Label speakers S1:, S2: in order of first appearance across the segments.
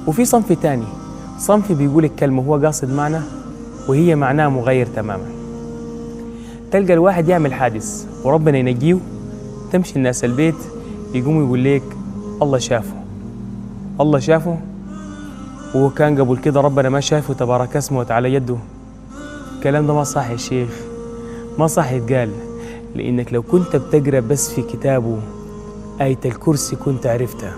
S1: وفي صنف تاني صنف بيقول الكلمة هو قاصد معنى وهي معناها مغير تماما تلقى الواحد يعمل حادث وربنا ينجيه تمشي الناس البيت يقوموا يقول لك الله شافه الله شافه وهو كان قبل كده ربنا ما شافه تبارك اسمه وتعالى يده الكلام ده ما صح يا شيخ ما صح يتقال لأنك لو كنت بتقرأ بس في كتابه آية الكرسي كنت عرفتها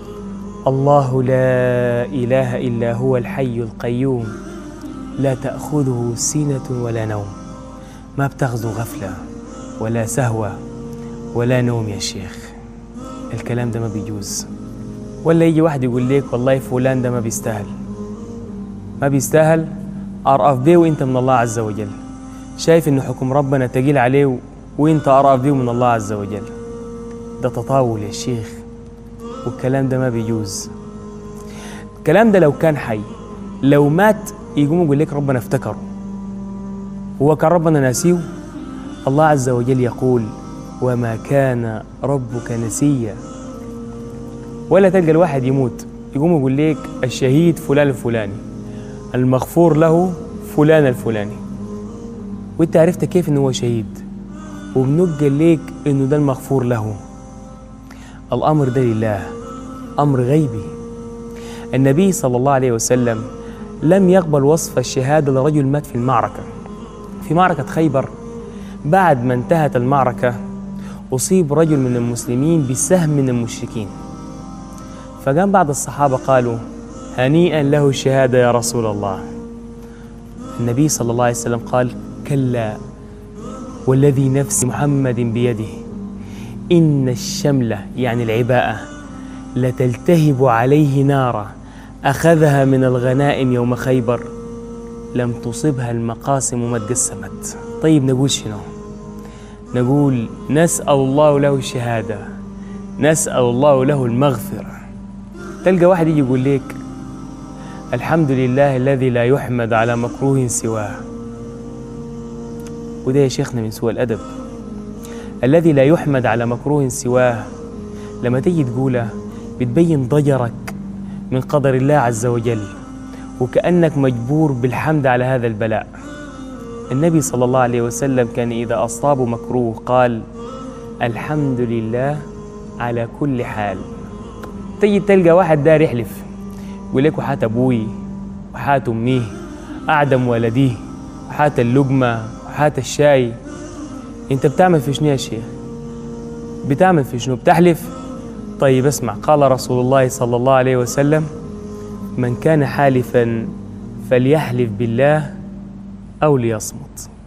S1: الله لا إله إلا هو الحي القيوم لا تأخذه سنة ولا نوم ما بتاخذه غفلة ولا سهوة ولا نوم يا شيخ الكلام ده ما بيجوز ولا يجي واحد يقول لك والله فلان ده ما بيستاهل ما بيستاهل أرأف بيه وانت من الله عز وجل شايف انه حكم ربنا تقيل عليه وانت أرأف بيه من الله عز وجل ده تطاول يا شيخ والكلام ده ما بيجوز الكلام ده لو كان حي لو مات يقوم يقول لك ربنا افتكره هو كان ربنا ناسيه الله عز وجل يقول وما كان ربك نسيا ولا تلقى الواحد يموت يقوم يقول لك الشهيد فلان الفلاني المغفور له فلان الفلاني وانت عرفت كيف انه هو شهيد وبنقل ليك انه ده المغفور له الامر ده لله امر غيبي النبي صلى الله عليه وسلم لم يقبل وصف الشهاده لرجل مات في المعركه في معركه خيبر بعد ما انتهت المعركه اصيب رجل من المسلمين بسهم من المشركين فقام بعض الصحابه قالوا هنيئا له الشهاده يا رسول الله النبي صلى الله عليه وسلم قال كلا والذي نفس محمد بيده إن الشملة يعني العباءة لتلتهب عليه نارا أخذها من الغنائم يوم خيبر لم تصبها المقاسم وما تقسمت طيب نقول شنو نقول نسأل الله له الشهادة نسأل الله له المغفرة تلقى واحد يجي يقول لك الحمد لله الذي لا يحمد على مكروه سواه وده يا شيخنا من سوء الأدب الذي لا يحمد على مكروه سواه لما تيجي تقوله بتبين ضجرك من قدر الله عز وجل وكأنك مجبور بالحمد على هذا البلاء النبي صلى الله عليه وسلم كان إذا أصابه مكروه قال الحمد لله على كل حال تيجي تلقى واحد دار يحلف يقول لك وحات أبوي وحات أمي أعدم ولديه وحات اللقمة وحات الشاي انت بتعمل في شنو يا شيخ بتعمل في شنو بتحلف طيب اسمع قال رسول الله صلى الله عليه وسلم من كان حالفا فليحلف بالله او ليصمت